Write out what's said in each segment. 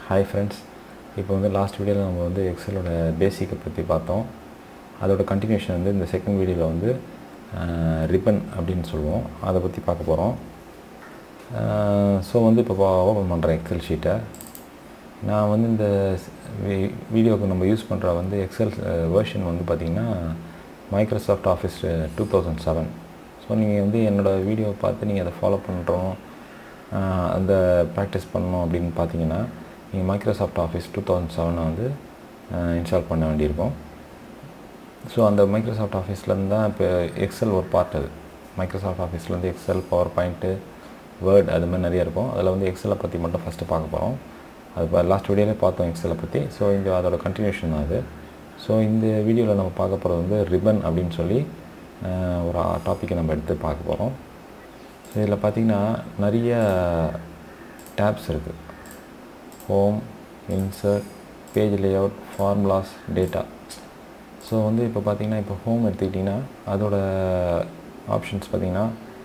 hi friends இப்போ வந்து last வீடியோவில் நம்ம வந்து எக்ஸலோட பேசிக்கை பற்றி பார்த்தோம் அதோட கண்டினியூஷன் வந்து இந்த செகண்ட் வீடியோவில் வந்து ரிப்பன் அப்படின்னு சொல்லுவோம் அதை பற்றி பார்க்க போகிறோம் ஸோ வந்து இப்போ ஓப்பன் பண்ணுறேன் எக்ஸல் ஷீட்டை நான் வந்து இந்த வீ- வீடியோவுக்கு நம்ம யூஸ் பண்ணுற வந்து எக்ஸல் வேர்ஷன் வந்து பார்த்திங்கன்னா Microsoft Office two thousand seven so நீங்கள் வந்து என்னோடய வீடியோவை பார்த்து நீங்கள் அதை ஃபாலோ பண்ணுறோம் அந்த ப்ராக்டிஸ் பண்ணணும் அப்படின்னு பார்த்தீங்கன்னா நீங்கள் மைக்ரோசாஃப்ட் ஆஃபீஸ் டூ தௌசண்ட் செவனை வந்து இன்ஸ்டால் பண்ண வேண்டியிருக்கும் ஸோ அந்த மைக்ரோசாஃப்ட் ஆஃபீஸ்லேருந்து தான் இப்போ எக்ஸல் ஒரு பார்ட் அது மைக்ரோசாஃப்ட் ஆஃபீஸ்லேருந்து எக்ஸல் பவர் பாயிண்ட்டு வேர்ட் அது மாதிரி நிறைய இருக்கும் அதில் வந்து எக்ஸலை பற்றி மட்டும் ஃபஸ்ட்டு பார்க்க போகிறோம் அது இப்போ லாஸ்ட் வீடியோலே பார்த்தோம் எக்ஸலை பற்றி ஸோ இங்கே அதோட கண்டினியூஷன் தான் அது ஸோ இந்த வீடியோவில் நம்ம பார்க்க போகிறது வந்து ரிப்பன் அப்படின்னு சொல்லி அஹ், ஒரு டாப்பிக்கை நம்ம எடுத்து பார்க்க போகிறோம் ஸோ இதில் பார்த்திங்கன்னா நிறைய டேப்ஸ் இருக்குது home insert page layout formulas data so வந்து இப்போ பார்த்தீங்கன்னா இப்போ ஹோம் எடுத்துக்கிட்டிங்கன்னா அதோட ஆப்ஷன்ஸ் பார்த்திங்கன்னா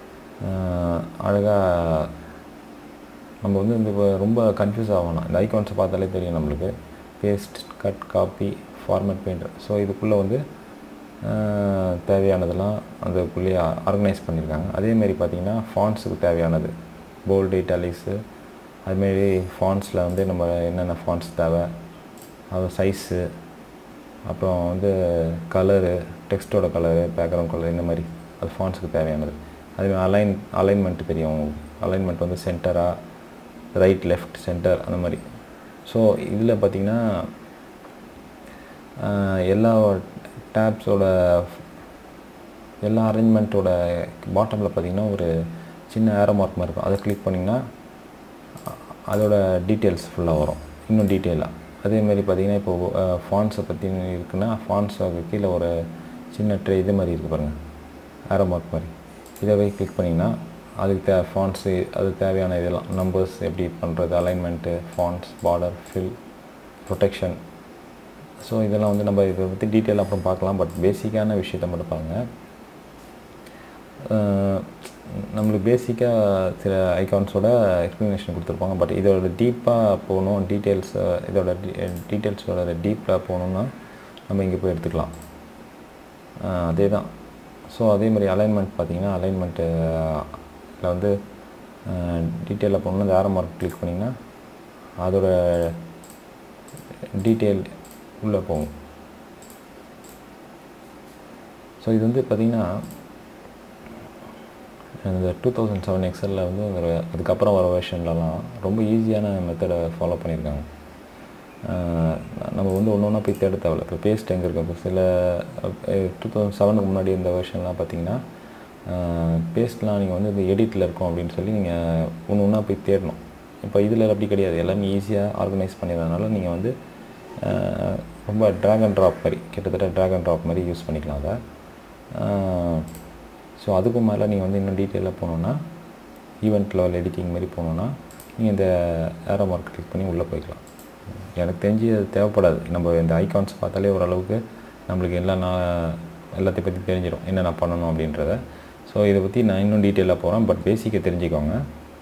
அழகாக நம்ம வந்து இந்த இப்போ ரொம்ப கன்ஃபியூஸ் ஆகணும் இந்த ஐகான்ஸை பார்த்தாலே தெரியும் நம்மளுக்கு paste cut copy format painter so இதுக்குள்ளே வந்து ஆஹ், தேவையானதெல்லாம் அதுக்குள்ளேயே ஆர்கனைஸ் பண்ணியிருக்காங்க அதேமாரி பார்த்திங்கன்னா ஃபாண்ட்ஸுக்கு தேவையானது போல்டு இட்டாலிக்ஸு அதுமாரி ஃபாண்ட்ஸில் வந்து நம்ம என்னென்ன ஃபாண்ட்ஸ் தேவை அது சைஸு அப்புறம் வந்து கலரு டெக்ஸ்ட்டோட கலரு பேக்ரவுண்ட் கலர் இந்த மாதிரி அது ஃபாண்ட்ஸுக்கு தேவையானது அதுமாதிரி அலைன் அலைன்மெண்ட் தெரியும் அலைன்மெண்ட் வந்து சென்டராக ரைட் லெஃப்ட் சென்டர் அந்த மாதிரி ஸோ இதில் பார்த்திங்கன்னா எல்லா டேப்ஸோட எல்லா அரேஞ்ச்மெண்ட்டோட பாட்டமில் பார்த்திங்கன்னா ஒரு சின்ன ஏரோ மார்க் மாதிரி இருக்கும் அதை கிளிக் பண்ணிங்கன்னா அ- அதோட டீட்டெயில்ஸ் ஃபுல்லாக வரும் இன்னும் டீட்டெயிலாக அதேமாரி பார்த்தீங்கன்னா இப்போ ஃபான்ஸை பற்றி இருக்குன்னா ஃபான்ஸுக்கு கீழே ஒரு சின்ன ட்ரே இது மாதிரி இருக்குது பாருங்கள் ஏரோ மார்க் மாதிரி இதை போய் கிளிக் பண்ணிங்கன்னா அதுக்கு தே ஃபான்ஸு அது தேவையான இதெல்லாம் நம்பர்ஸ் எப்படி பண்ணுறது alignment fonts border fill protection so இதெல்லாம் வந்து நம்ம இதை பற்றி டீட்டெயில் அப்புறம் பார்க்கலாம் பட் பேசிக்கான விஷயத்தை மட்டும் பாருங்கள் அஹ் நம்மளுக்கு பேசிக்காக சில ஐகான்ஸோட எக்ஸ்ப்ளனேஷன் கொடுத்துருப்பாங்க பட் இதோட டீப்பாக போகணும் டீட்டெயில்ஸ் இதோட டீட்டெயில்ஸோட டீப்பாக போகணுன்னா நம்ம இங்கே போய் எடுத்துக்கலாம் அஹ் அதே தான் ஸோ அதே மாதிரி அலைன்மெண்ட் பார்த்தீங்கன்னா அலைன்மெண்ட்டு வந்து டீட்டெயிலாக போகணுன்னா இந்த ஆரோ மார்க் கிளிக் பண்ணிங்கன்னா அதோட டீட்டெயில் உள்ளே போகும் ஸோ இது வந்து பார்த்திங்கன்னா இந்த டூ தௌசண்ட் செவன் எக்ஸலில் வந்து ஒரு அதுக்கப்புறம் வர வெர்ஷன்லலாம் ரொம்ப ஈஸியான மெத்தடை ஃபாலோ பண்ணியிருக்காங்க அஹ் நம்ம வந்து ஒன்று ஒன்றா போய் தேட தேவையில்ல இப்போ பேஸ்ட் எங்கே இருக்குது இப்போ சில டூ தௌசண்ட் செவனுக்கு முன்னாடி இந்த வெர்ஷன்லாம் பார்த்தீங்கன்னா பேஸ்ட்லாம் நீங்கள் வந்து இந்த எடிட்டில் இருக்கும் அப்படின்னு சொல்லி நீங்கள் ஒன்று ஒன்றா போய் தேடணும் இப்போ இதில் அப்படி கிடையாது எல்லாமே ஈஸியாக ஆர்கனைஸ் பண்ணிடுறதுனால நீங்கள் வந்து அஹ் ரொம்ப ட்ராக் அண்ட் ட்ராப் மாதிரி கிட்டத்தட்ட ட்ராக் அண்ட் ட்ராப் மாதிரி யூஸ் பண்ணிக்கலாம் அதை ஸோ அதுக்கும் மேலே நீங்கள் வந்து இன்னும் டீட்டெயிலாக போகணுன்னா ஈவெண்ட் லெவல் எடிட்டிங் மாதிரி போகணுன்னா நீங்கள் இந்த ஏரோ மார்க் கிளிக் பண்ணி உள்ளே போய்க்கலாம் எனக்கு தெரிஞ்சு அது தேவைப்படாது நம்ம இந்த ஐகான்ஸ் பார்த்தாலே ஓரளவுக்கு நம்மளுக்கு எல்லாம் நான் எல்லாத்தையும் பற்றி தெரிஞ்சிடும் என்னென்ன பண்ணணும் அப்படின்றத ஸோ இதை பற்றி நான் இன்னும் டீட்டெயிலாக போகிறேன் பட் பேசிக்கை தெரிஞ்சுக்கோங்க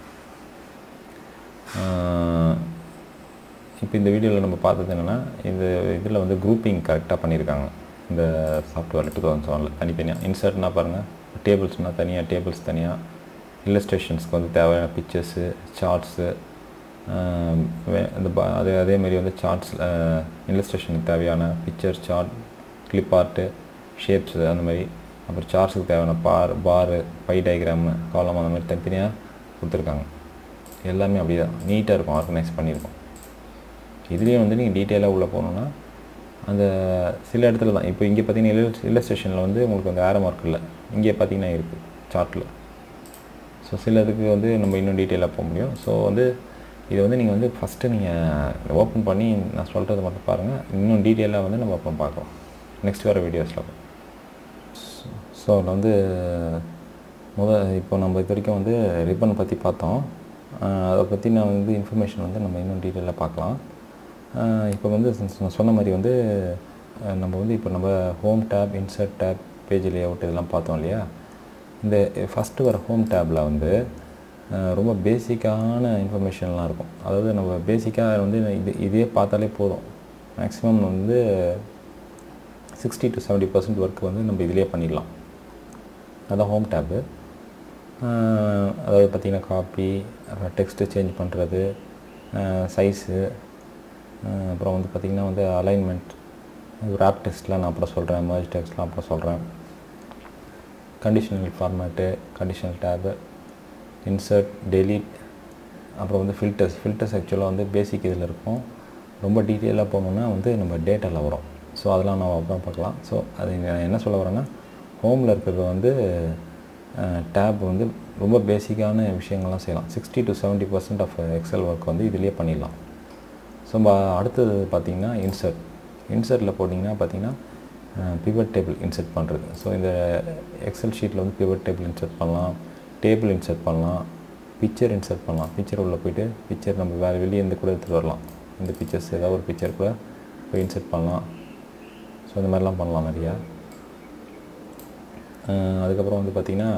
இப்போ இந்த வீடியோவில் நம்ம பார்த்தது என்னென்னா இந்த இதில் வந்து குரூப்பிங் கரெக்டாக பண்ணியிருக்காங்க இந்த சாஃப்ட்வேர் டூ தௌசண்ட் செவனில் தனித்தனியாக இன்சர்ட்னா பாருங்கள் டேபிள்ஸ்னால் தனியாக டேபிள்ஸ் தனியாக இல்லஸ்ட்ரேஷன்ஸ்க்கு வந்து தேவையான பிக்சர்ஸு சார்ட்ஸு இந்த ப- அதே அதேமாரி வந்து சார்ட்ஸ் இல்லஸ்ட்ரேஷனுக்கு தேவையான picture chart clip art shapes அந்த மாதிரி அப்புறம் சார்ட்ஸுக்கு தேவையான பார் பாரு பை டயக்ராமு காலம் அந்த மாதிரி தனித்தனியாக கொடுத்துருக்காங்க எல்லாமே அப்படி தான் நீட்டாக இருக்கும் ஆர்கனைஸ் பண்ணியிருக்கோம் இதுலேயும் வந்து நீங்கள் டீட்டெயிலாக உள்ளே போகணுன்னா அந்த சில இடத்துல தான் இப்போ இங்கே பார்த்தீங்கன்னா இல்லஸ்ட்ரேஷனில் வந்து உங்களுக்கு அந்த ஆரோ மார்க் இல்லை இங்கே பார்த்தீங்கன்னா இருக்குது சார்ட்டில் ஸோ சிலதுக்கு வந்து நம்ம இன்னும் டீட்டெயிலாக போக முடியும் ஸோ வந்து இதை வந்து நீங்கள் வந்து ஃபஸ்ட்டு நீங்கள் ஓப்பன் பண்ணி நான் சொல்கிறத மட்டும் பாருங்கள் இன்னும் டீட்டெயிலாக வந்து நம்ம அப்புறம் பார்க்கலாம் நெக்ஸ்ட் வர வீடியோஸில் ஸோ அதில் வந்து முத இப்போ நம்ம இது வரைக்கும் வந்து ரிப்பன் பற்றி பார்த்தோம் ஆஹ் அதை பற்றி நான் வந்து இன்ஃபர்மேஷன் வந்து நம்ம இன்னும் டீட்டெயிலாக பார்க்கலாம் ஆஹ் இப்போ வந்து சொ- சொ- சொன்ன மாதிரி வந்து ஆஹ் நம்ம வந்து இப்போ நம்ம home tab insert tab page layout இதெல்லாம் பார்த்தோம் இல்லையா இந்த ஃபஸ்ட்டு வர ஹோம் டேப்பில் வந்து அஹ், ரொம்ப பேசிக்கான இன்ஃபர்மேஷன்லாம் இருக்கும் அதாவது நம்ம பேசிக்காக வந்து இது இதே பார்த்தாலே போதும் மேக்ஸிமம் வந்து sixty to seventy percent work வந்து நம்ம இதிலே பண்ணிடலாம் அதான் ஹோம் டேப்பு அதாவது பார்த்திங்கன்னா காப்பி டெக்ஸ்ட்டு சேஞ்ச் பண்ணுறது சைஸு அப்புறம் வந்து பார்த்திங்கன்னா வந்து அலைன்மெண்ட் ரேப் டெஸ்ட்லாம் நான் அப்புறம் சொல்கிறேன் மர்ஜ் டெக்ஸ்ட்லாம் அப்புறம் சொல்கிறேன் conditional format conditional tab insert delete அப்புறம் வந்து ஃபில்டர்ஸ் ஃபில்டர்ஸ் ஆக்சுவலாக வந்து பேசிக் இதில் இருக்கும் ரொம்ப டீட்டெயிலாக போகணுன்னா வந்து நம்ம டேட்டாவில் வரும் ஸோ அதெல்லாம் நம்ம அப்புறம் பார்க்கலாம் ஸோ அது நான் என்ன சொல்ல வரேன்னா ஹோமில் இருக்கிறது வந்து டேப் வந்து ரொம்ப பேசிக்கான விஷயங்கள்லாம் செய்யலாம் sixty to seventy percent of Excel work வந்து இதிலே பண்ணிடலாம் ஸோ ப- அடுத்தது பார்த்தீங்கன்னா இன்சர்ட் இன்சர்ட்டில் போட்டிங்கன்னா பார்த்தீங்கன்னா பிவட் டேபிள் இன்சர்ட் பண்ணுறது ஸோ இந்த எக்ஸல் ஷீட்டில் வந்து பிவட் டேபிள் இன்சர்ட் பண்ணலாம் டேபிள் இன்சர்ட் பண்ணலாம் பிக்சர் இன்சர்ட் பண்ணலாம் பிக்சர் உள்ளே போயிட்டு பிக்சர் நம்ம வேறு வெளியே இருந்து கூட எடுத்துகிட்டு வரலாம் இந்த பிக்சர்ஸ் ஏதாவது ஒரு பிக்சர் கூட போய் இன்சர்ட் பண்ணலாம் ஸோ இந்த மாதிரிலாம் பண்ணலாம் நிறையா அஹ் அதுக்கப்புறம் வந்து பார்த்திங்கன்னா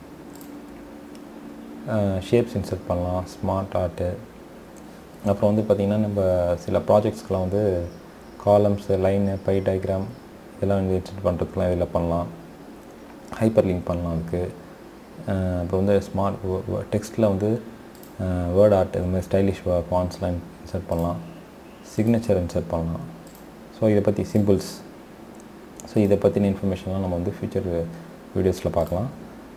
ஷேப்ஸ் இன்சர்ட் பண்ணலாம் ஸ்மார்ட் ஆர்ட்டு அப்புறம் வந்து பார்த்திங்கன்னா நம்ம சில ப்ராஜெக்ட்ஸ்க்கெலாம் வந்து காலம்ஸு லைனு பை டயக்ராம் இதெல்லாம் வந்து இன்சர்ட் பண்ணுறதுக்குலாம் இதில் பண்ணலாம் ஹைப்பர் லிங்க் பண்ணலாம் அதுக்கு அஹ் அப்புறம் வந்து ஸ்மார்ட் டெக்ஸ்ட்டில் வந்து வேர்ட் ஆர்ட் இந்த மாதிரி ஸ்டைலிஷ் ஃபான்ஸ்லாம் இன்சர்ட் பண்ணலாம் சிக்னேச்சர் இன்சர்ட் பண்ணலாம் ஸோ இதை பற்றி சிம்பிள்ஸ் ஸோ இதை பற்றின இன்ஃபர்மேஷன்லாம் நம்ம வந்து ஃபியூச்சர் வீடியோஸில் பார்க்கலாம்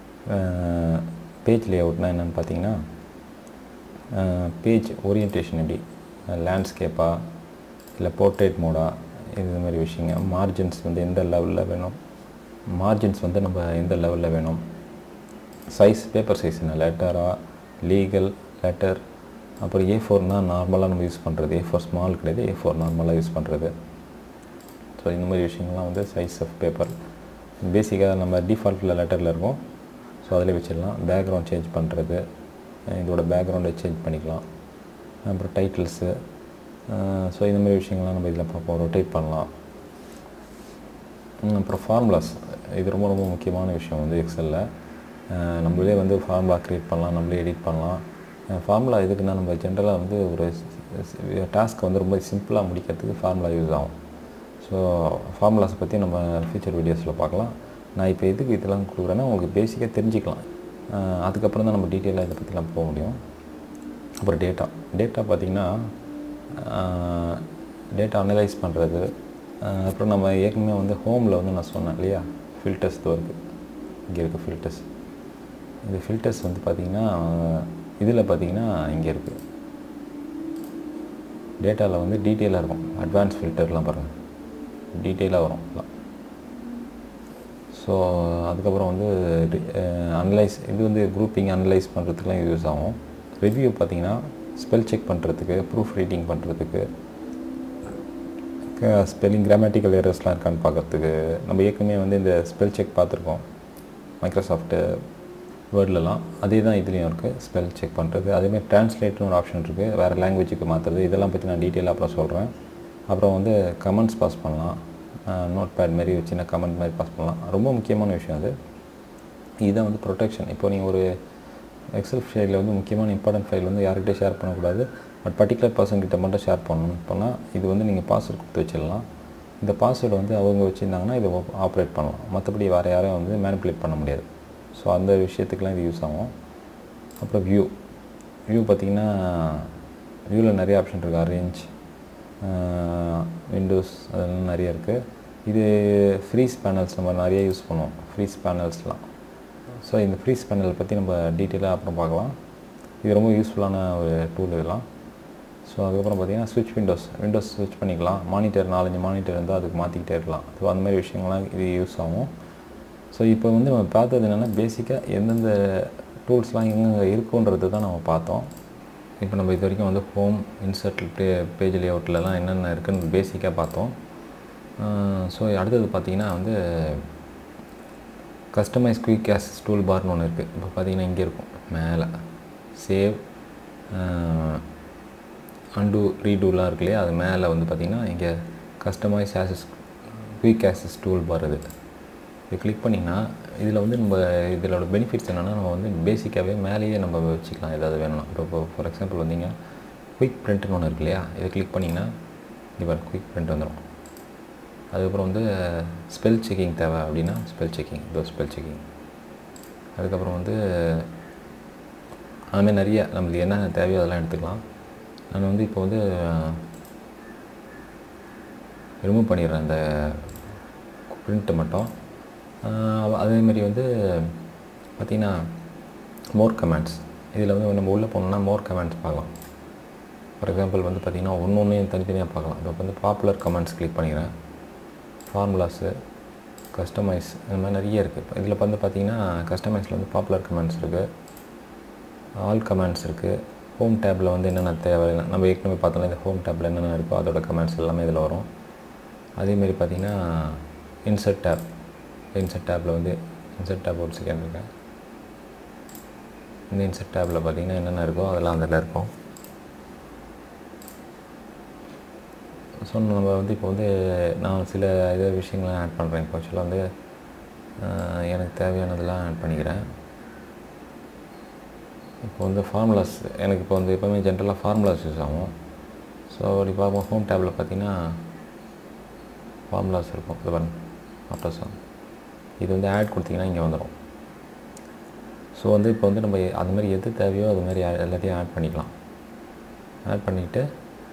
பேஜ் லேஅவுட்னா என்னென்னு பார்த்தீங்கன்னா பேஜ் ஓரியன்டேஷன் எப்படி லேண்ட்ஸ்கேப்பா இல்லை போர்ட்ரேட் மோடா இது மாதிரி விஷயங்க மார்ஜின்ஸ் வந்து எந்த லெவலில் வேணும் மார்ஜின்ஸ் வந்து நம்ம எந்த லெவலில் வேணும் சைஸ் பேப்பர் சைஸ் என்ன லெட்டரா லீகல் லெட்டர் அப்புறம் ஏ ஃபோர்னா நார்மலாக நம்ம யூஸ் பண்ணுறது ஏ ஃபோர் ஸ்மால் கிடையாது ஏ ஃபோர் நார்மலாக யூஸ் பண்ணுறது ஸோ இந்த மாதிரி விஷயங்கள்லாம் வந்து சைஸ் ஆஃப் பேப்பர் பேசிக்காக நம்ம டிஃபால்ட்டில் லெட்டரில் இருக்கும் ஸோ அதில் வச்சிடலாம் பேக்ரவுண்ட் சேஞ்ச் பண்ணுறது இதோட பேக்ரவுண்டை சேஞ்ச் பண்ணிக்கலாம் அப்புறம் டைட்டில்ஸு ஸோ இந்த மாதிரி விஷயங்கள்லாம் நம்ம இதில் பார்ப்போம் ரொட்டேட் பண்ணலாம் ம், அப்புறம் ஃபார்முலாஸ் இது ரொம்ப ரொம்ப முக்கியமான விஷயம் வந்து எக்ஸலில் நம்மளே வந்து ஃபார்முலா க்ரியேட் பண்ணலாம் நம்மளே எடிட் பண்ணலாம் ஃபார்முலா எதுக்குன்னா நம்ம ஜென்ரலாக வந்து ஒரு டாஸ்க்கை வந்து ரொம்ப சிம்பிளாக முடிக்கிறதுக்கு ஃபார்முலா யூஸ் ஆகும் ஸோ ஃபார்முலாஸை பற்றி நம்ம ஃபியூச்சர் வீடியோஸில் பார்க்கலாம் நான் இப்போ எதுக்கு இதெல்லாம் கொடுக்குறேன்னா உங்களுக்கு பேசிக்காக தெரிஞ்சுக்கலாம் அஹ் அதுக்கப்புறம் தான் நம்ம டீட்டெயிலாக இதை பற்றிலாம் போக முடியும் அப்புறம் டேட்டா டேட்டா பார்த்திங்கன்னா டேட்டா அனலைஸ் பண்ணுறது அப்புறம் நம்ம ஏற்கனவே வந்து ஹோமில் வந்து நான் சொன்னேன் இல்லையா ஃபில்டர்ஸ் தான் இருக்குது இங்கே இருக்குது ஃபில்டர்ஸ் இந்த ஃபில்டர்ஸ் வந்து பார்த்திங்கன்னா இதில் பார்த்திங்கன்னா இங்கே இருக்குது டேட்டாவில் வந்து டீட்டெயிலாக இருக்கும் அட்வான்ஸ் ஃபில்டர்லாம் பாருங்கள் டீட்டெயிலாக வரும் எல்லாம் ஸோ அதுக்கப்புறம் வந்து அனலைஸ் இது வந்து குரூப்பிங் அனலைஸ் பண்ணுறதுக்குலாம் யூஸ் ஆகும் ரிவ்யூ பார்த்தீங்கன்னா ஸ்பெல் செக் பண்ணுறதுக்கு ப்ரூஃப் ரீடிங் பண்ணுறதுக்கு ஸ்பெல்லிங் கிராமட்டிக்கல் எரர்ஸ்லாம் இருக்கான்னு பார்க்கறதுக்கு நம்ம ஏற்கனவே வந்து இந்த ஸ்பெல் செக் பார்த்துருக்கோம் மைக்ரோசாஃப்ட்டு வேர்ட்லலாம் அதே தான் இதுலேயும் இருக்குது ஸ்பெல் செக் பண்ணுறது அதேமாதிரி டிரான்ஸ்லேட்னு ஒரு ஆப்ஷன் இருக்குது வேறு லாங்குவேஜுக்கு மாற்றுறது இதெல்லாம் பற்றி நான் டீட்டெயிலாக அப்புறம் சொல்கிறேன் அப்புறம் வந்து கமெண்ட்ஸ் பாஸ் பண்ணலாம் நோட் பேட் மாதிரி ஒரு சின்ன கமெண்ட் மாதிரி பாஸ் பண்ணலாம் ரொம்ப முக்கியமான விஷயம் அது இதுதான் வந்து ப்ரொடெக்ஷன் இப்போ நீங்கள் ஒரு எக்ஸல் ஃபைலில் வந்து முக்கியமான இம்பார்ட்டன்ட் ஃபைல் வந்து யார்கிட்டயும் ஷேர் பண்ணக்கூடாது பட் பர்டிகுலர் பர்சன் கிட்ட மட்டும் ஷேர் பண்ணணும் பண்ணால் இது வந்து நீங்கள் பாஸ்வேர்ட் கொடுத்து வச்சிடலாம் இந்த பாஸ்வேர்டு வந்து அவங்க வச்சுருந்தாங்கன்னா இதை ஆப்ரேட் பண்ணலாம் மற்றபடி வேறு யாரையும் வந்து மேனிப்புலேட் பண்ண முடியாது ஸோ அந்த விஷயத்துக்குலாம் இது யூஸ் ஆகும் அப்புறம் வியூ வியூ பார்த்திங்கன்னா வியூவில் நிறைய ஆப்ஷன் இருக்குது அரேஞ்ச் விண்டோஸ் அதெல்லாம் நிறைய இருக்குது இது ஃப்ரீஸ் பேனல்ஸ் நம்ம நிறைய யூஸ் பண்ணுவோம் ஃப்ரீஸ் பேனல்ஸ்லாம் ஸோ இந்த ஃப்ரீஸ் பேனல் பற்றி நம்ம டீட்டெயிலாக அப்புறம் பார்க்கலாம் இது ரொம்ப யூஸ்ஃபுல்லான ஒரு டூல் இதெல்லாம் ஸோ அதுக்கப்புறம் பார்த்தீங்கன்னா ஸ்விட்ச் விண்டோஸ் விண்டோஸ் ஸ்விட்ச் பண்ணிக்கலாம் மானிட்டர் நாலஞ்சு மானிட்டர் இருந்தால் அதுக்கு மாற்றிக்கிட்டே இருக்கலாம் ஸோ அந்த மாதிரி விஷயங்கள்லாம் இது யூஸ் ஆகும் ஸோ இப்போ வந்து நம்ம பார்த்தது என்னென்னா பேசிக்காக எந்தெந்த டூல்ஸ்லாம் எங்கெங்கே இருக்குன்றது தான் நம்ம பார்த்தோம் இப்போ நம்ம இது வரைக்கும் வந்து ஹோம் இன்சர்ட் பே பேஜ் லேஅவுட்லலாம் என்னென்ன இருக்குன்னு பேசிக்காக பார்த்தோம் ஸோ அடுத்தது பார்த்திங்கன்னா வந்து கஸ்டமைஸ் குயிக் கேஸ் டூல் பார்னு ஒன்று இருக்குது இப்போ பார்த்தீங்கன்னா இங்கே இருக்கும் மேலே சேவ் அண்டு ரீடூலாம் இருக்கு இல்லையா அது மேலே வந்து பார்த்திங்கன்னா இங்கே customise access quick access tool bar இது இது கிளிக் பண்ணிங்கன்னா இதில் வந்து நம்ம இதோட பெனிஃபிட்ஸ் என்னென்னா நம்ம வந்து பேசிக்காகவே மேலேயே நம்ம வச்சுக்கலாம் ஏதாவது வேணும்னா இப்போ ஃபார் எக்ஸாம்பிள் வந்தீங்க குயிக் பிரிண்ட்னு ஒன்று இருக்கு இல்லையா இதை கிளிக் பண்ணிங்கன்னா இப்போ குயிக் பிரிண்ட் வந்துடும் அதுக்கப்புறம் வந்து ஸ்பெல் செக்கிங் தேவை அப்படின்னா ஸ்பெல் செக்கிங் இதோ ஸ்பெல் செக்கிங் அதுக்கப்புறம் வந்து அதுமாதிரி நிறைய நம்மளுக்கு என்னென்ன தேவையோ அதெல்லாம் எடுத்துக்கலாம் நான் வந்து இப்போ வந்து ரிமூவ் பண்ணிடுறேன் அந்த பிரிண்ட்டு மட்டும் அதேமாரி வந்து பார்த்திங்கன்னா மோர் கமெண்ட்ஸ் இதில் வந்து நம்ம உள்ளே போனோம்னா மோர் கமெண்ட்ஸ் பார்க்கலாம் ஃபார் எக்ஸாம்பிள் வந்து பார்த்திங்கன்னா ஒன்று ஒன்றையும் தனித்தனியாக பார்க்கலாம் இப்போ வந்து பாப்புலர் கமெண்ட்ஸ் கிளிக் பண்ணிக்கிறேன் ஃபார்முலாஸு கஸ்டமைஸ் இந்த மாதிரி நிறைய இருக்குது இப்போ இதில் வந்து பார்த்திங்கன்னா கஸ்டமைஸில் வந்து பாப்புலர் கமெண்ட்ஸ் இருக்குது ஆல் கமெண்ட்ஸ் இருக்குது ஹோம் டேப்பில் வந்து என்னென்ன தேவை நம்ம ஏற்கனவே பார்த்தோம்னா இந்த ஹோம் டேப்பில் என்னென்ன இருக்கோ அதோட கமெண்ட்ஸ் எல்லாமே இதில் வரும் அதேமாரி பார்த்திங்கன்னா இன்சர்ட் டேப் இன்சர்ட் டேப்பில் வந்து இன்சர்ட் டேப் ஒரு செகண்ட் இருக்கேன் இந்த இன்சர்ட் டேப்பில் பார்த்திங்கன்னா என்னென்ன இருக்கோ அதெல்லாம் அதில் இருக்கும் ஸோ நம்ம வந்து இப்போ வந்து நான் சில இது விஷயங்களை ஆட் பண்ணுறேன் இப்போ ஆக்சுவலாக வந்து எனக்கு தேவையானதெல்லாம் ஆட் பண்ணிக்கிறேன் இப்போ வந்து ஃபார்முலாஸ் எனக்கு இப்போ வந்து எப்போவுமே ஜென்ரலாக ஃபார்முலாஸ் யூஸ் ஆகும் ஸோ அப்படி பார்ப்போம் ஹோம் டேப்பில் பார்த்தீங்கன்னா ஃபார்முலாஸ் இருக்கும் இது பாருங்க ஆட்டோசாங் இது வந்து ஆட் கொடுத்தீங்கன்னா இங்கே வந்துடும் ஸோ வந்து இப்போ வந்து நம்ம அது மாதிரி எது தேவையோ அது மாதிரி எல்லாத்தையும் ஆட் பண்ணிக்கலாம் ஆட் பண்ணிவிட்டு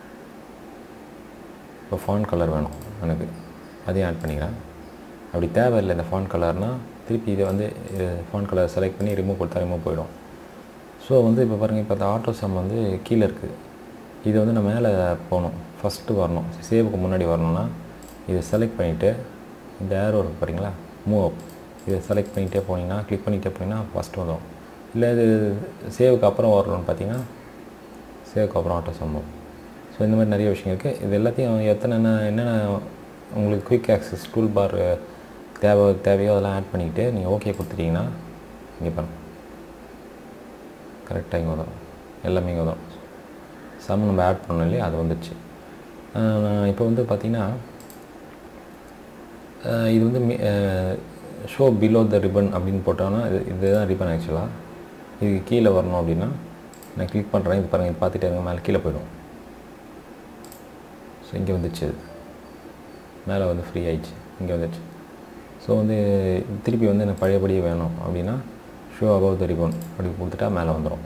இப்போ ஃபான் கலர் வேணும் எனக்கு அதையும் ஆட் பண்ணிக்கிறேன் அப்படி தேவையில்லை இந்த ஃபான் கலர்னால் திருப்பி இதை வந்து ஃபான் கலர் செலக்ட் பண்ணி ரிமூவ் கொடுத்தா ரிமூவ் போயிடும் ஸோ வந்து இப்போ பாருங்கள் இப்போ அந்த ஆட்டோ சம் வந்து கீழே இருக்குது இது வந்து நான் மேலே போகணும் ஃபஸ்ட்டு வரணும் சேவுக்கு முன்னாடி வரணும்னா இதை செலக்ட் பண்ணிவிட்டு இந்த ஏரோ இருக்குது பாருங்களா மூவ் அப் இதை செலக்ட் பண்ணிகிட்டே போனீங்கன்னா கிளிக் பண்ணிகிட்டே போனீங்கன்னா ஃபஸ்ட்டு வந்துடும் இல்லை இது சேவுக்கு அப்புறம் வரணும்னு பார்த்தீங்கன்னா சேவுக்கு அப்புறம் ஆட்டோ சம் வரும் ஸோ இந்த மாதிரி நிறைய விஷயம் இருக்குது இது எல்லாத்தையும் எத்தனை என்னென்ன உங்களுக்கு குயிக் ஆக்சஸ் டூல் பார் தேவை தேவையோ அதெல்லாம் ஆட் பண்ணிக்கிட்டு நீங்கள் ஓகே கொடுத்துட்டீங்கன்னா இங்கே பாருங்கள் கரெக்டாக இங்கே வந்துடும் எல்லாமே இங்கே வந்துடும் சம் நம்ம ஆட் பண்ணோம் இல்லையா அது வந்துடுச்சு இப்போ வந்து பார்த்திங்கன்னா இது வந்து ஷோ பிலோ த ரிப்பன் அப்படின்னு போட்டோன்னா இது இதுதான் ரிப்பன் ஆக்சுவலாக இதுக்கு கீழே வரணும் அப்படின்னா நான் கிளிக் பண்ணுறேன் இது பாருங்கள் பார்த்துட்டு இருங்க மேலே கீழே போயிடும் ஸோ இங்கே வந்துச்சு மேலே வந்து ஃப்ரீ ஆயிடுச்சு இங்கே வந்துடுச்சு ஸோ வந்து திருப்பி வந்து எனக்கு பழையபடியே வேணும் அப்படின்னா ஷோ அபவ் த ரிபன் அப்படி கொடுத்துட்டா மேலே வந்துடும்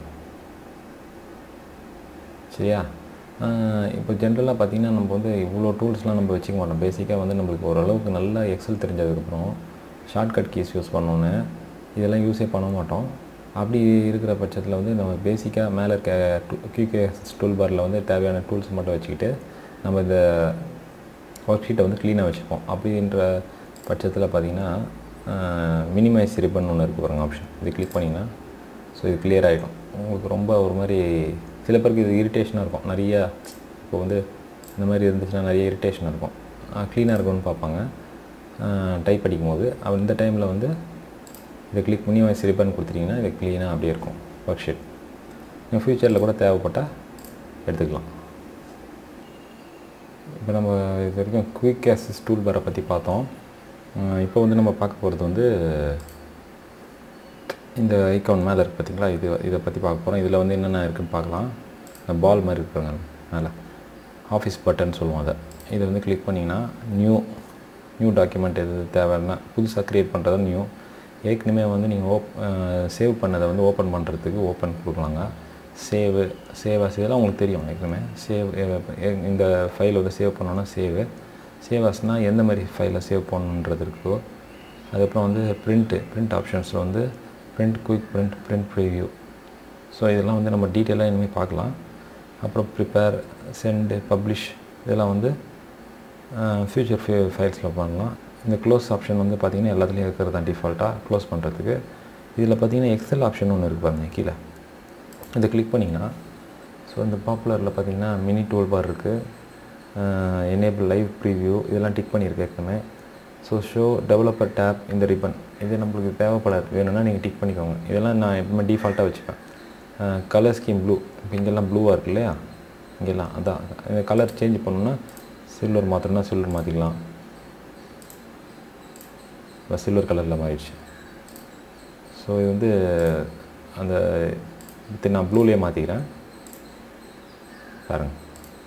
சரியா இப்போ ஜென்ரலாக பார்த்திங்கன்னா நம்ம வந்து இவ்வளோ டூல்ஸ்லாம் நம்ம வச்சுக்க மாட்டோம் பேசிக்காக வந்து நம்மளுக்கு ஓரளவுக்கு நல்லா எக்ஸல் தெரிஞ்சதுக்கப்புறம் ஷார்ட்கட் கீஸ் யூஸ் பண்ணோன்னு இதெல்லாம் யூஸே பண்ண மாட்டோம் அப்படி இருக்கிற பட்சத்தில் வந்து நம்ம பேசிக்காக மேலே இருக்க கியூகேஎஸ் டூல் பாரில் வந்து தேவையான டூல்ஸ் மட்டும் வச்சுக்கிட்டு நம்ம இந்த ஒர்க் ஷீட்டை வந்து க்ளீனாக வச்சுப்போம் அப்படின்ற பட்சத்தில் பார்த்திங்கன்னா மினிமைஸ் ரிப்பன் ஒன்று இருக்குது பாருங்கள் ஆப்ஷன் இது கிளிக் பண்ணிங்கன்னா ஸோ இது கிளியர் ஆகிடும் உங்களுக்கு ரொம்ப ஒரு மாதிரி சில பேருக்கு இது இரிட்டேஷனாக இருக்கும் நிறைய இப்போ வந்து இந்த மாதிரி இருந்துச்சுன்னா நிறைய இரிட்டேஷன் இருக்கும் க்ளீனாக இருக்கும்னு பார்ப்பாங்க டைப் அடிக்கும் போது இந்த டைமில் வந்து இதை கிளிக் பண்ணி வாய்ஸ் ரிப்பன் கொடுத்துட்டிங்கன்னா இது க்ளீனாக அப்படியே இருக்கும் ஒர்க் ஷீட் நீங்கள் ஃப்யூச்சரில் கூட தேவைப்பட்டால் எடுத்துக்கலாம் இப்போ நம்ம இது வரைக்கும் குயிக் ஆக்சஸ் டூல் பாரை பற்றி பார்த்தோம் இப்போ வந்து நம்ம பார்க்க போகிறது வந்து இந்த ஐக்கான் மேலே இருக்குது பார்த்தீங்களா இது இதை பற்றி பார்க்க போகிறோம் இதில் வந்து என்னென்ன இருக்குதுன்னு பார்க்கலாம் இந்த பால் மாதிரி இருக்குங்க மேலே ஆஃபீஸ் பட்டன் சொல்லுவோம் அதை இதை வந்து கிளிக் பண்ணிங்கன்னா நியூ நியூ டாக்குமெண்ட் எது தேவைன்னா புதுசாக க்ரியேட் பண்ணுறது நியூ ஏற்கனவே வந்து நீங்கள் ஓப் சேவ் பண்ணதை வந்து ஓப்பன் பண்ணுறதுக்கு ஓப்பன் கொடுக்கலாங்க சேவு சேவ் அஸ் இதெல்லாம் உங்களுக்கு தெரியும் ஏற்கனவே சேவ் இந்த ஃபைல் வந்து சேவ் பண்ணோன்னா சேவு சேவ் அஸ்னால் எந்த மாதிரி ஃபைலை சேவ் பண்ணுன்றது இருக்கோ அதுக்கப்புறம் வந்து பிரிண்ட்டு பிரிண்ட் ஆப்ஷன்ஸில் வந்து print quick print print preview so இதெல்லாம் வந்து நம்ம டீட்டெயிலாக இனிமேல் பார்க்கலாம் அப்புறம் ப்ரிப்பேர் சென்டு பப்ளிஷ் இதெல்லாம் வந்து ஃப்யூச்சர் ஃபே ஃபைல்ஸில் பண்ணலாம் இந்த க்ளோஸ் ஆப்ஷன் வந்து பார்த்திங்கன்னா எல்லாத்துலேயும் இருக்கிறது தான் டிஃபால்ட்டாக க்ளோஸ் பண்ணுறதுக்கு இதில் பார்த்திங்கன்னா எக்ஸல் ஆப்ஷன் ஒன்று இருக்குது பாருங்கள் கீழே இதை கிளிக் பண்ணிங்கன்னா ஸோ இந்த பாப்புலரில் பார்த்திங்கன்னா மினி டூல் பார் இருக்குது எனேபிள் லைவ் ப்ரீவியூ இதெல்லாம் டிக் பண்ணியிருக்கு ஏற்கனவே ஸோ ஷோ டெவலப்பர் டேப் இந்த ரிப்பன் இது நம்மளுக்கு தேவைப்படாது வேணும்னா நீங்கள் டிக் பண்ணிக்கோங்க இதெல்லாம் நான் எப்பவுமே டிஃபால்ட்டாக வச்சுப்பேன் கலர் ஸ்கீம் ப்ளூ இப்போ இங்கெல்லாம் ப்ளூவாக இருக்கு இல்லையா இங்கெல்லாம் அதான் இந்த கலர் சேஞ்ச் பண்ணணுன்னா சில்வர் மாற்றணும்னா சில்வர் மாற்றிக்கலாம் இப்போ சில்வர் கலரில் மாறிடுச்சு ஸோ இது வந்து அந்த இது நான் ப்ளூலேயே மாற்றிக்கிறேன் பாருங்கள்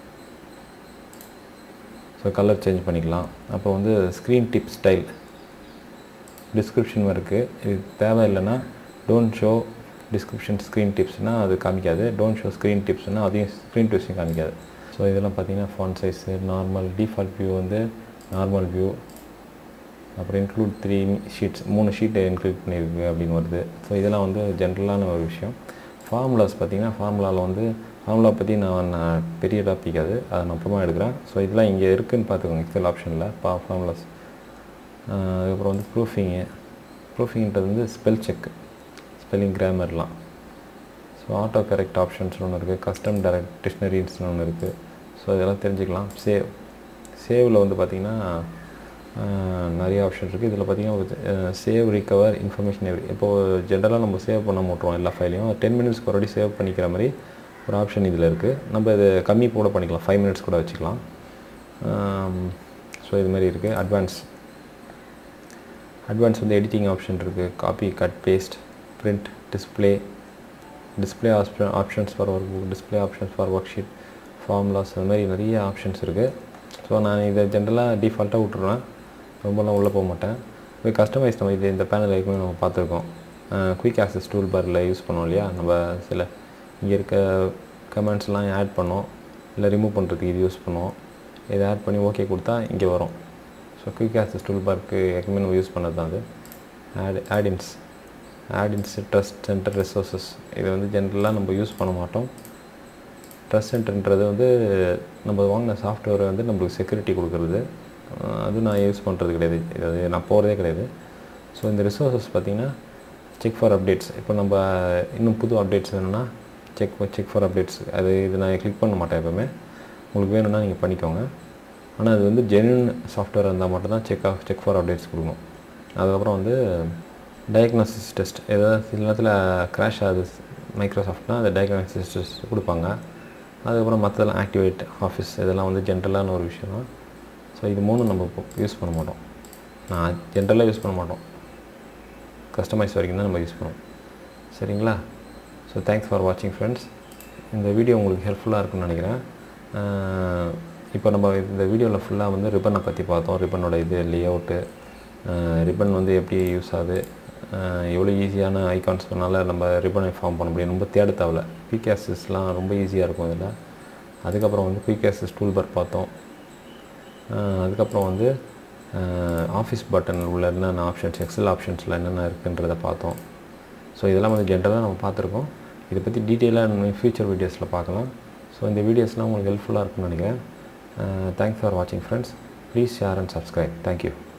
ஸோ கலர் சேஞ்ச் பண்ணிக்கலாம் அப்போ வந்து ஸ்க்ரீன் டிப் ஸ்டைல் டிஸ்கிரிப்ஷன் இருக்குது இது தேவையில்லைன்னா டோன்ட் ஷோ டிஸ்கிரிப்ஷன் ஸ்க்ரீன் டிப்ஸ்னால் அது காமிக்காது டோன்ட் ஷோ ஸ்க்ரீன் டிப்ஸ்னால் அதையும் ஸ்க்ரீன் டிப்ஸையும் காமிக்காது ஸோ இதெல்லாம் பார்த்தீங்கன்னா font size normal default view வந்து நார்மல் வியூ அப்புறம் இன்க்ளூட் த்ரீ ஷீட்ஸ் மூணு ஷீட்டை இன்க்ளூட் பண்ணியிருக்கு அப்படின்னு வருது ஸோ இதெல்லாம் வந்து ஜென்ரலான ஒரு விஷயம் ஃபார்முலாஸ் பார்த்தீங்கன்னா ஃபார்முலாவில் வந்து ஃபார்முலா பற்றி நான் நான் பெரிய டாபிக் அது அதை நான் அப்புறமா எடுக்கிறேன் ஸோ இதெல்லாம் இங்கே இருக்குதுன்னு பார்த்துக்கோங்க எக்ஸல் ஆப்ஷனில் பா ஃபார்முலாஸ் அதுக்கப்புறம் வந்து ப்ரூஃபிங்கு ப்ரூஃபிங்கிறது வந்து ஸ்பெல் செக் ஸ்பெல்லிங் கிராமர்லாம் ஸோ ஆட்டோ கரெக்ட் ஆப்ஷன்ஸ் ஒன்று இருக்குது கஸ்டம் டைரக்ட் டிக்ஷனரிஸ்னு ஒன்று இருக்குது ஸோ இதெல்லாம் தெரிஞ்சுக்கலாம் சேவ் சேவில் வந்து பார்த்திங்கன்னா நிறைய ஆப்ஷன் இருக்குது இதில் பார்த்தீங்கன்னா சேவ் ரிகவர் இன்ஃபர்மேஷன் எவ்ரி இப்போது ஜென்ரலாக நம்ம சேவ் பண்ண மாட்டோம் எல்லா ஃபைலையும் டென் மினிட்ஸ்க்கு ஒரு சேவ் பண்ணிக்கிற மாதிரி ஒரு ஆப்ஷன் இதில் இருக்குது நம்ம இது கம்மி கூட பண்ணிக்கலாம் ஃபைவ் மினிட்ஸ் கூட வச்சுக்கலாம் ஸோ இது மாதிரி இருக்குது அட்வான்ஸ் அட்வான்ஸ் வந்து எடிட்டிங் ஆப்ஷன் இருக்குது copy cut paste print display display option options for workbook display options for worksheet formulas அது மாதிரி நிறைய ஆப்ஷன்ஸ் இருக்குது ஸோ நான் இதை ஜென்ரலாக டிஃபால்ட்டாக விட்டுருவேன் ரொம்பலாம் உள்ளே போக மாட்டேன் இப்போ கஸ்டமைஸ் நம்ம இது இந்த பேனல் ஏற்கனவே நம்ம பார்த்துருக்கோம் குயிக் ஆக்சஸ் டூல் பாரில் யூஸ் பண்ணோம் இல்லையா நம்ம சில இங்கே இருக்க கமெண்ட்ஸ்லாம் ஆட் பண்ணோம் இல்லை ரிமூவ் பண்ணுறதுக்கு இது யூஸ் பண்ணுவோம் இதை ஆட் பண்ணி ஓகே கொடுத்தா இங்கே வரும் ஸோ குயிக் ஆக்சஸ் டூல் பார்க்கு ஏற்கனவே நம்ம யூஸ் பண்ணது தான் அது add add-ins add-ins trust centre resources இதை வந்து ஜென்ரலாக நம்ம யூஸ் பண்ண மாட்டோம் ட்ரஸ்ட் சென்டர்ன்றது வந்து நம்ம வாங்கின சாஃப்ட்வேரை வந்து நம்மளுக்கு செக்யூரிட்டி கொடுக்குறது அது நான் யூஸ் பண்ணுறது கிடையாது இது நான் போகிறதே கிடையாது ஸோ இந்த ரிசோர்ஸஸ் பார்த்திங்கன்னா செக் ஃபார் அப்டேட்ஸ் இப்போ நம்ம இன்னும் புது அப்டேட்ஸ் வேணும்னா செக் செக் ஃபார் அப்டேட்ஸ் அது இது நான் கிளிக் பண்ண மாட்டேன் எப்போவுமே உங்களுக்கு வேணும்னா நீங்கள் பண்ணிக்கோங்க ஆனால் அது வந்து ஜென்யூன் சாஃப்ட்வேர் இருந்தால் மட்டும்தான் check off check for updates கொடுக்கணும் அதுக்கப்புறம் வந்து டயக்னோசிஸ் டெஸ்ட் ஏதாவது சில நேரத்தில் க்ராஷ் ஆகுது மைக்ரோசாஃப்ட்னால் அந்த டயக்னோசிஸ் டெஸ்ட் கொடுப்பாங்க அதுக்கப்புறம் மற்றதெல்லாம் ஆக்டிவேட் ஆஃபீஸ் இதெல்லாம் வந்து ஜென்ரலான ஒரு விஷயம் தான் ஸோ இது மூணும் நம்ம யூஸ் பண்ண மாட்டோம் நான் ஜென்ரலாக யூஸ் பண்ண மாட்டோம் கஸ்டமைஸ் வரைக்கும் தான் நம்ம யூஸ் பண்ணுவோம் சரிங்களா ஸோ தேங்க்ஸ் ஃபார் வாட்சிங் ஃப்ரெண்ட்ஸ் இந்த வீடியோ உங்களுக்கு ஹெல்ப்ஃபுல்லாக இருக்குன்னு நினைக்கிறேன் இப்போ நம்ம இந்த வீடியோவில் ஃபுல்லாக வந்து ரிப்பனை பற்றி பார்த்தோம் ரிப்பனோட இது லே அவுட்டு ரிப்பன் வந்து எப்படி யூஸ் ஆகுது எவ்வளோ ஈஸியான ஐகான்ஸ்னால நம்ம ரிப்பனை ஃபார்ம் பண்ண முடியும் ரொம்ப தேட தேவையில்ல குயிக் ரொம்ப ஈஸியாக இருக்கும் இதில் அதுக்கப்புறம் வந்து குயிக் ஆக்சஸ் டூல் பார் பார்த்தோம் அதுக்கப்புறம் வந்து ஆஃபீஸ் பட்டன் உள்ள என்னென்ன ஆப்ஷன்ஸ் எக்ஸல் ஆப்ஷன்ஸில் என்னென்ன இருக்குன்றதை பார்த்தோம் ஸோ இதெல்லாம் வந்து ஜென்ரலாக நம்ம பார்த்துருக்கோம் இதை பற்றி டீட்டெயிலாக ஃபியூச்சர் வீடியோஸில் பார்க்கலாம் ஸோ இந்த வீடியோஸ்லாம் உங்களுக்கு ஹெல்ப்ஃபுல்லாக இருக்கும்னு நினைக்கிறேன் தேங்க்ஸ் ஃபார் வாட்சிங் friends please share and subscribe thank you